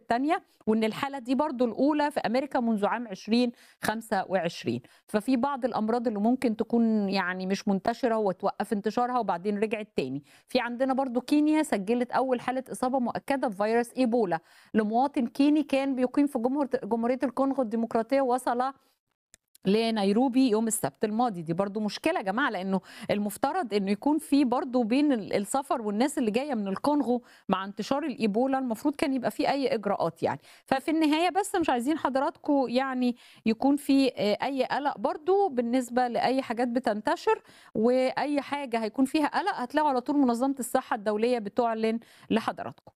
الثانيه وان الحاله دي برضو الاولى في امريكا منذ عام 2025 ففي بعض الامراض اللي ممكن تكون يعني مش منتشره وتوقف انتشارها وبعدين رجعت تاني في عندنا برضو كينيا سجلت اول حاله اصابه مؤكده بفيروس ايبولا لمواطن كيني كان بيقيم في جمهور- جمهوريه الكونغو الديمقراطيه وصل لنيروبي يوم السبت الماضي دي برضو مشكلة يا جماعة لأنه المفترض أنه يكون في برضو بين ال- السفر والناس اللي جاية من الكونغو مع انتشار الإيبولا المفروض كان يبقى في أي إجراءات يعني ففي النهاية بس مش عايزين حضراتكم يعني يكون في آه، أي قلق برضو بالنسبة لأي حاجات بتنتشر وأي حاجة هيكون فيها قلق هتلاقوا على طول منظمة الصحة الدولية بتعلن لحضراتكم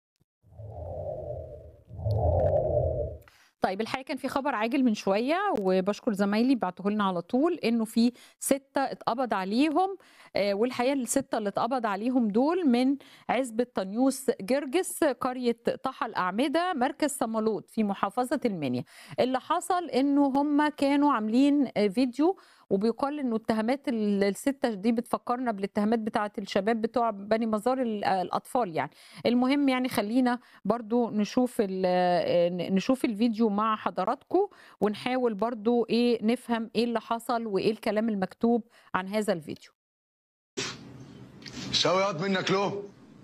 طيب الحقيقه كان في خبر عاجل من شويه وبشكر زمايلي بعته لنا على طول انه في سته اتقبض عليهم آه، والحقيقه السته اللي اتقبض عليهم دول من عزبه طنيوس جرجس قريه طحا الاعمده مركز صمالوت في محافظه المنيا اللي حصل انه هم كانوا عاملين آه، فيديو وبيقال انه اتهامات ال- السته دي بتفكرنا بالاتهامات بتاعه الشباب بتوع بني مزار ال- الاطفال يعني المهم يعني خلينا برضو نشوف ال- نشوف الفيديو مع حضراتكم ونحاول برضو ايه نفهم ايه اللي حصل وايه الكلام المكتوب عن هذا الفيديو شاوي ياض منك له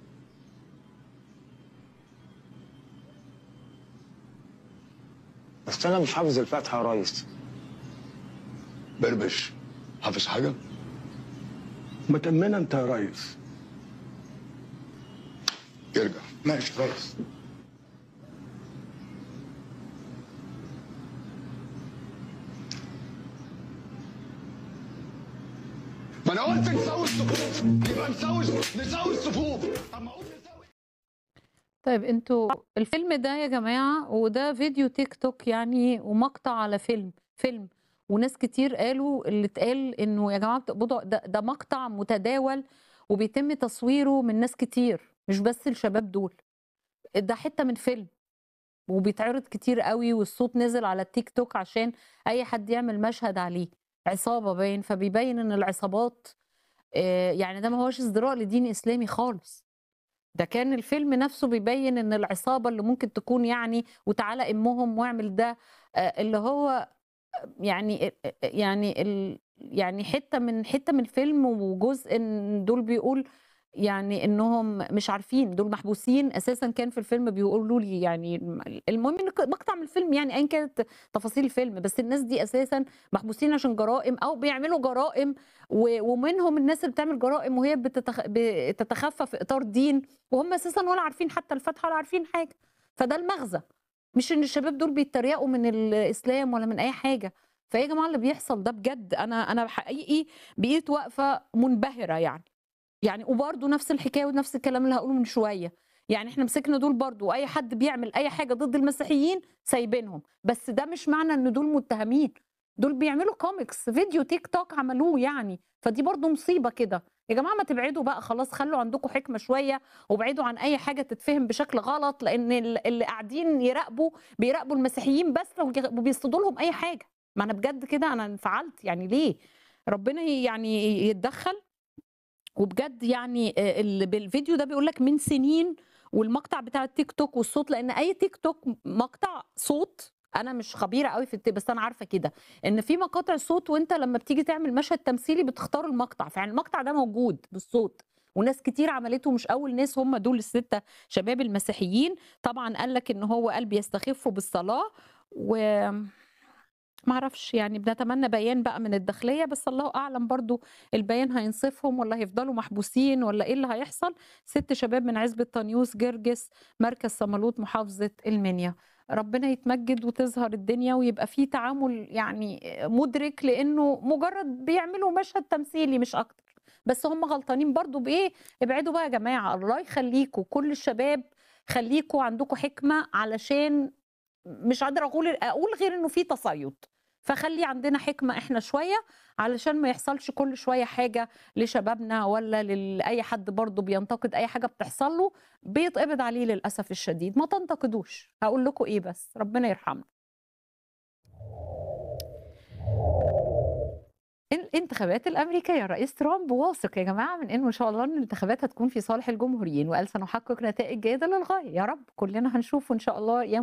بس انا مش حافظ الفاتحه يا ريس بربش حافظ حاجه ما تأمنها انت يا ريس يرجع ماشي خلاص ما انا قلت نسوي الصفوف يبقى نسوي نسوي الصفوف اما اقول نسوي طيب انتوا الفيلم ده يا جماعة وده فيديو تيك توك يعني ومقطع على فيلم فيلم وناس كتير قالوا اللي اتقال انه يا جماعة بتقبضوا ده, ده مقطع متداول وبيتم تصويره من ناس كتير مش بس الشباب دول ده حتة من فيلم وبيتعرض كتير قوي والصوت نزل على التيك توك عشان اي حد يعمل مشهد عليه عصابة باين فبيبين ان العصابات آه، يعني ده ما هوش ازدراء لدين اسلامي خالص ده كان الفيلم نفسه بيبين ان العصابه اللي ممكن تكون يعني وتعالى امهم واعمل ده آه، اللي هو يعني يعني ال يعني حته من حته من الفيلم وجزء إن دول بيقول يعني انهم مش عارفين دول محبوسين اساسا كان في الفيلم بيقولوا لي يعني المهم ان مقطع من الفيلم يعني ايا كانت تفاصيل الفيلم بس الناس دي اساسا محبوسين عشان جرائم او بيعملوا جرائم و- ومنهم الناس اللي بتعمل جرائم وهي بتتخ... بتتخفى في اطار دين وهم اساسا ولا عارفين حتى الفاتحه ولا عارفين حاجه فده المغزى مش ان الشباب دول بيتريقوا من الاسلام ولا من اي حاجه فيا جماعه اللي بيحصل ده بجد انا انا حقيقي بقيت واقفه منبهره يعني يعني وبرده نفس الحكايه ونفس الكلام اللي هقوله من شويه يعني احنا مسكنا دول برضو واي حد بيعمل اي حاجه ضد المسيحيين سايبينهم بس ده مش معنى ان دول متهمين دول بيعملوا كوميكس فيديو تيك توك عملوه يعني فدي برضو مصيبه كده يا جماعه ما تبعدوا بقى خلاص خلوا عندكم حكمه شويه وابعدوا عن اي حاجه تتفهم بشكل غلط لان ال- اللي قاعدين يراقبوا بيراقبوا المسيحيين بس وبيصطادوا لهم اي حاجه ما انا بجد كده انا انفعلت يعني ليه ربنا يعني يتدخل وبجد يعني آه، ال- بالفيديو ده بيقول لك من سنين والمقطع بتاع التيك توك والصوت لان اي تيك توك مقطع صوت انا مش خبيره قوي في الت- بس انا عارفه كده ان في مقاطع صوت وانت لما بتيجي تعمل مشهد تمثيلي بتختار المقطع فيعني المقطع ده موجود بالصوت وناس كتير عملته مش اول ناس هم دول السته شباب المسيحيين طبعا قال لك ان هو قال بيستخفوا بالصلاه و معرفش يعني بنتمنى بيان بقى من الداخلية بس الله أعلم برضو البيان هينصفهم ولا هيفضلوا محبوسين ولا إيه اللي هيحصل ست شباب من عزبة طنيوس جرجس مركز صمالوت محافظة المنيا ربنا يتمجد وتظهر الدنيا ويبقى في تعامل يعني مدرك لأنه مجرد بيعملوا مشهد تمثيلي مش أكتر بس هم غلطانين برضو بإيه ابعدوا بقى يا جماعة الله يخليكم كل الشباب خليكم عندكم حكمة علشان مش قادره اقول اقول غير انه في تصيد فخلي عندنا حكمه احنا شويه علشان ما يحصلش كل شويه حاجه لشبابنا ولا لاي حد برضه بينتقد اي حاجه بتحصل له بيتقبض عليه للاسف الشديد ما تنتقدوش هقول لكم ايه بس ربنا يرحمنا الانتخابات الامريكيه الرئيس ترامب واثق يا جماعه من انه ان شاء الله ان الانتخابات هتكون في صالح الجمهوريين وقال سنحقق نتائج جيده للغايه يا رب كلنا هنشوف ان شاء الله يا